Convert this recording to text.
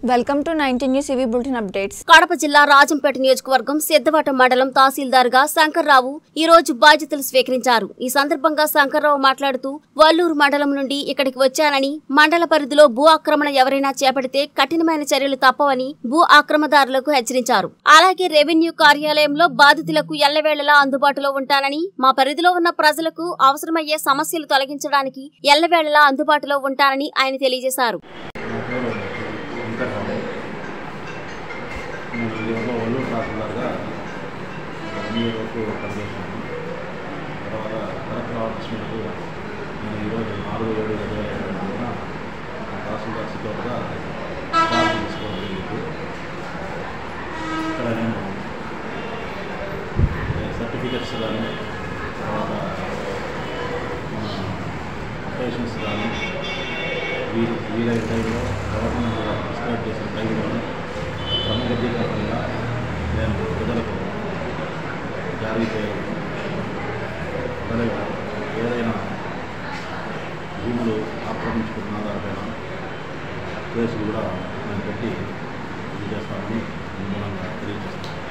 welcome to nineteen news ఇవి bulletin updates Kadapa జిల్లా రాజంపేట నియోజకవర్గం సిద్ధవట మండలం తహసీల్దార్గా శంకర్రావు ఈ రోజు బాధ్యతలు స్వీకరించారు ఈ సందర్భంగా శంకర్రావు మాట్లాడుతూ వల్లూరు మండలం నుండి ఇక్కడికి వచ్చానని మండల పరిధిలో భూ ఆక్రమణ ఎవరైనా చేపడితే కఠినమైన చర్యలు తప్పవని భూ ఆక్రమదారులకు హెచ్చరించారు అలాగే రెవెన్యూ కార్యాలయంలో బాధితులకు ఎల్లవేళలా అందుబాటులో ఉంటానని మా పరిధిలో ఉన్న ప్రజలకు అవసరమయ్యే సమస్యలు తొలగించడానికి ఎల్లవేళలా అందుబాటులో ఉంటానని ఆయన తెలియజేశారు నా పేరు వెంకటరావు నేను ఈరోజు ఒల్లూరు తహసీల్దార్గా వన్ ఇయర్ వరకు పనిచేశాను తర్వాత కలెక్టర్ ఆఫీస్ మీదకు నేను ఈరోజు నాలుగు ఏడు రెండు వేల ఇరవై నాలుగున నా తహసీల్దార్ సిద్ధోడుగా బాధ్యత తీసుకోవడం జరిగింది ఇక్కడ నేను సర్టిఫికెట్స్ కానీ తర్వాత మన అప్లికేషన్స్ కానీ వీలు వీలైన టైంలో గవర్నమెంట్ ప్రిస్క్రైబ్ చేసిన టైంలో క్రమబద్ధీకరణగా నేను ప్రజలకు జారీ చేయగలను అలాగే ఏదైనా భూములు ఆక్రమించుకున్న దానిపైన కేసు కూడా నేను పెట్టి ఇది చేస్తానని మూలంగా తెలియజేస్తాను